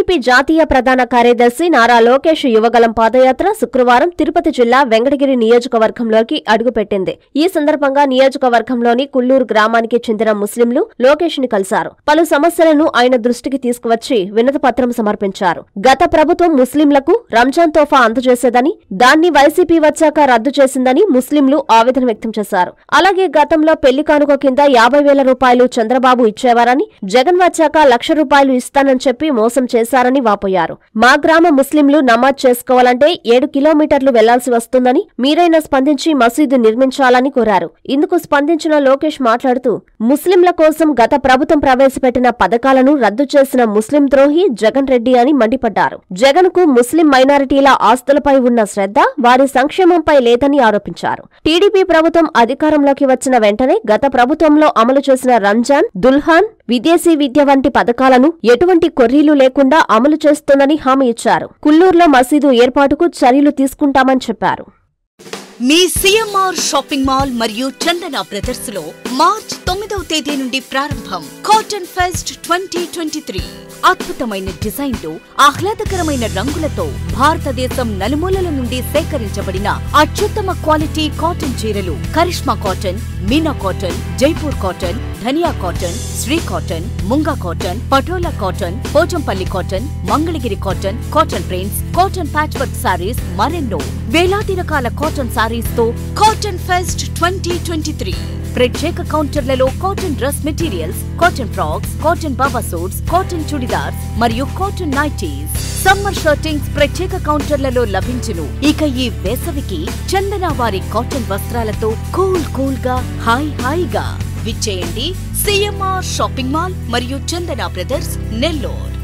TDP జాతీయ ప్రధాన కార్యదర్శి నారా లోకేష్ యువగలం పాదయాత్ర శుక్రవారం తిరుపతి జిల్లా వెంకటగిరి నియోజకవర్గంలోకి అడుగుపెట్టింది ఈ సందర్భంగా నియోజకవర్గంలోని కుల్లూరు గ్రామానికి చెందిన ముస్లింలు లోకేష్ ని కలిశారు పలు సమస్యలను ఆయన దృష్టికి తీసుకువచ్చి వినతిపత్రం సమర్పించారు గత ప్రభుత్వం ముస్లింలకు రంజాన్ తోఫా అందజేసేదని దాన్ని వైసీపీ వచ్చాక రద్దు చేసిందని ముస్లింలు ఆవేదన వ్యక్తం చేశారు అలాగే గతంలో పెళ్లి కానుక కింద యాభై వేల రూపాయలు చంద్రబాబు ఇచ్చేవారని జగన్ వచ్చాక లక్ష రూపాయలు ఇస్తానని చెప్పి మోసం చేశారని వాపోయారు మా గ్రామ ముస్లింలు నమాజ్ చేసుకోవాలంటే ఏడు కిలోమీటర్లు వెళ్లాల్సి వస్తుందని మీరైనా స్పందించి మసీదు నిర్మించాలని కోరారు ఇందుకు స్పందించిన లోకేష్ మాట్లాడుతూ ముస్లింల కోసం గత ప్రభుత్వం ప్రవేశపెట్టిన పథకాలను రద్దు చేసిన ముస్లిం ద్రోహి జగన్ రెడ్డి అని మండిపడ్డారు జగన్ కు ముస్లిం మైనారిటీల ఆస్తులపై ఉన్న శ్రద్ధ వారి సంక్షేమంపై లేదని ఆరోపించారు టీడీపీ ప్రభుత్వం అధికారంలోకి వచ్చిన వెంటనే గత ప్రభుత్వంలో అమలు చేసిన రంజాన్ దుల్హాన్ విదేశీ విద్య వంటి పథకాలను ఎటువంటి కొర్రీలు లేకుండా అమలు చేస్తోందని హామీ ఇచ్చారు కుల్లూరులో మసీదు ఏర్పాటుకు చర్యలు తీసుకుంటామని చెప్పారు మీ సిఎంఆర్ షాపింగ్ మాల్ మరియు చందన బ్రదర్స్ లో మార్చ్ తొమ్మిదవ తేదీ నుండి ప్రారంభం cotton fest twenty twenty three అద్భుతమైన డిజైన్లు ఆహ్లాదకరమైన రంగులతో భారతదేశం నలుమూలల నుండి సేకరించబడిన అత్యుత్తమ క్వాలిటీ కాటన్ చీరలు Karishma cotton Meena cotton Jaipur cotton Dhaniya cotton Sri cotton Munga cotton Patola cotton Pochampally cotton Mangalagiri cotton cotton prints cotton patch work sarees మరెన్నో వేలాది రకాల కాటన్ సారీస్ తో cotton fest twenty twenty three ప్రత్యేక కౌంటర్లలో cotton dress materials cotton frocks cotton baba suits cotton chudidars మరియు కాటన్ నైటీస్ సమ్మర్ షర్టింగ్స్ ప్రత్యేక కౌంటర్లలో లభించును ఇక ఈ వేసవికి చందన వారి కాటన్ వస్త్రాలతో కూల్ కూల్ గా హాయ్ హాయిగా విచ్చేయండి సిఎంఆర్ షాపింగ్ మాల్ మరియు చందన బ్రదర్స్ నెల్లూరు